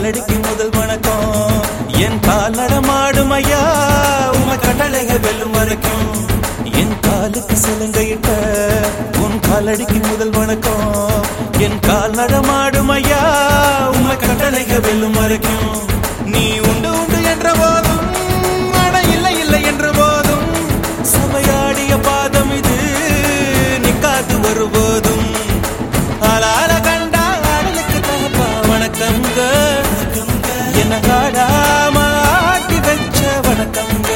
காலடிக்கு முதல் வணக்கம் என் கால் நடமாடும் ஐயா உம கட்டளைகள் வெல்லும் வரைக்கும் என் காலுக்கு சிலங்கையிட்ட உன் காலடிக்கு முதல் வணக்கம் என் கால் நடமாடும் ஐயா உம கட்டளைகள் வெல்லும் வரைக்கும் நீ உண்டு உண்டு என்ற போதும் அட இல்லை இல்லை என்ற போதும் சபையாடிய பாதம் இது நிக்காது வருபோதும் ஆளால கண்டா ஆடலுக்கு தகப்பா வணக்கங்க என்ன காடாம ஆட்டி வச்ச வணக்கங்க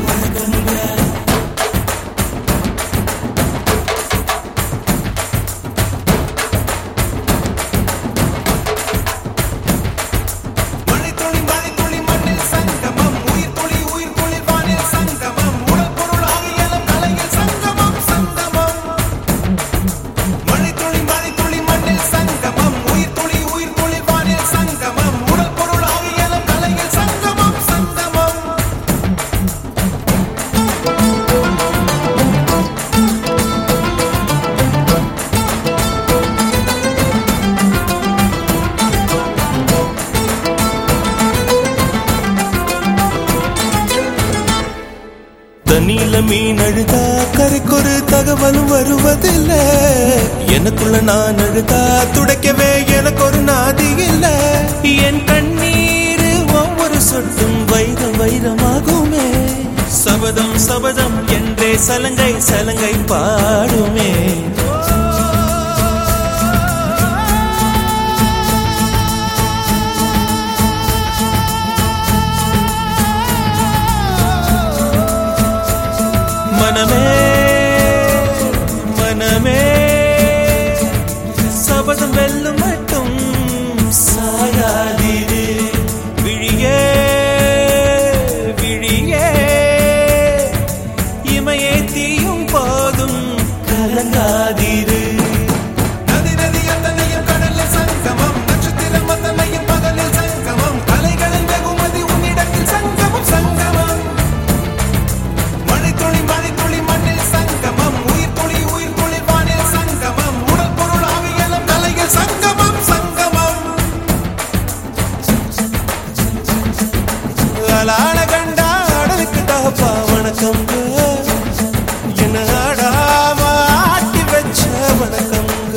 மழைத்துளி மழைத்துளி மண்ணில் சங்கமம் உயிர் துளி உயிர் துளி வானில் சங்கமம் உடல் பொருள் ஆவியலும் கலையில் சங்கமம் சங்கமம் மழைத்துளி மழைத்துளி மண்ணில் சங்கமம் உயிர் துளி உயிர் துளி வானில் சங்கமம் உடல் பொருள் ஆவியலும் கலையில் சங்கமம் சங்கமம் தண்ணியில மீன் அழுதா கரைக்கொரு தகவலும் வருவதில்ல எனக்குள்ள நான் அழுதா துடைக்கவே எனக்கு ஒரு நாதி இல்ல என் கண்ணீர் ஒவ்வொரு சொட்டும் வைரம் வைரமாகுமே சபதம் சபதம் என்றே சலங்கை சலங்கை பாடுமே மனமே மனமே சபதம் வெல்லும் மட்டும் சாயாதீரு விழியே விழியே இமையே தீயும் போதும் கலங்காதீரு நதி நதி அத்தனையும் கடலில் சங்கமம் நட்சத்திரம் அத்தனையும் பகலில் சங்கமம் கலைகளின் வெகுமதி உன்னிடத்தில் சங்கமம் சங்கமம் மழைத்துளி மழைத்துளி மண்ணில் சங்கமம் உயிர் துளி உயிர் துளி வானில் சங்கமம் உடல் பொருள் ஆவியலும் கலையில் சங்கமம் சங்கமம் அலால கண்டா அடலுக்கு தகப்பா வணக்கம்ங்க என்ன ஆடாம ஆட்டி வச்ச வணக்கம்ங்க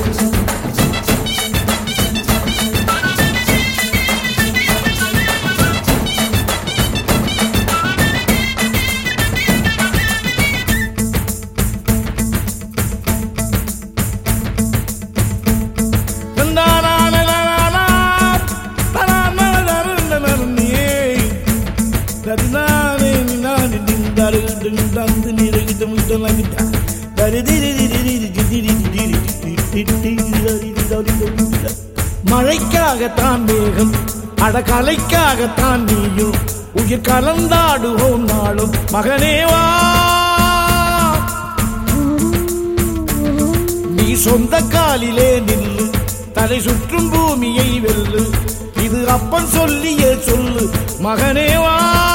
மழைக்காகத்தான் மேகம் அடகலைக்காகத்தான் நீயும் உயிர் கலந்தாடுவோம் நாளும் மகனேவா நீ சொந்த காலிலே நில்லு தலை சுற்றும் பூமியை வெல்லு இது அப்பன் சொல்லிய சொல்லு மகனேவா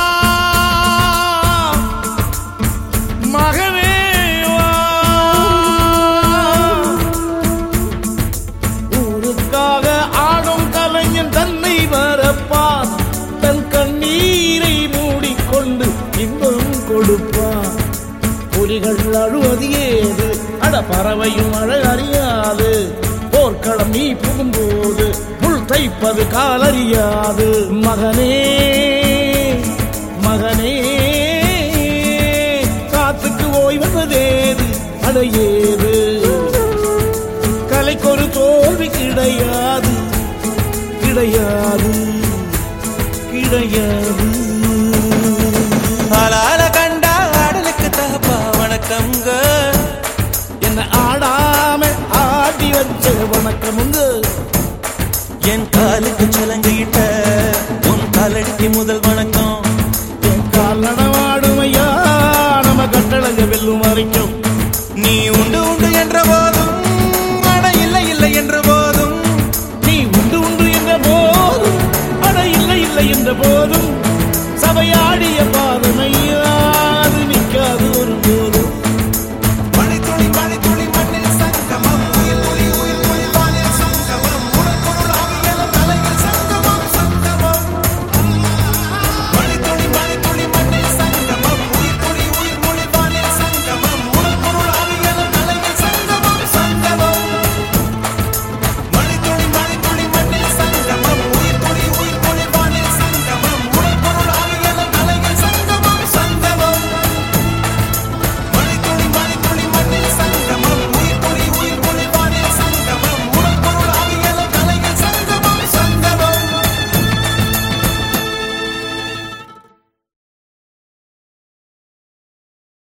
மகனேவா ஊருக்காக ஆடும் கலைஞன் தன்னை வரப்பான் தன் கண்ணீரை மூடிக்கொண்டு இன்பம் கொடுப்பான் புலிகள் அழுவது ஏது அட பறவையும் அழ அறியாது போர்க்களம் நீ புகும்போது முள் தைப்பது காலறியாது மகனே மகனே காத்துக்கு ஓய்வதேது அடையேது கலைக்கொரு தோல்வி கிடையாது கிடையாது கிடையாது ஆளால கண்டா ஆடலுக்கு தகப்பா வணக்கம்ங்க என்ன ஆடாம ஆடி வச்ச வணக்கமுங்க என் காலுக்கு சலங்க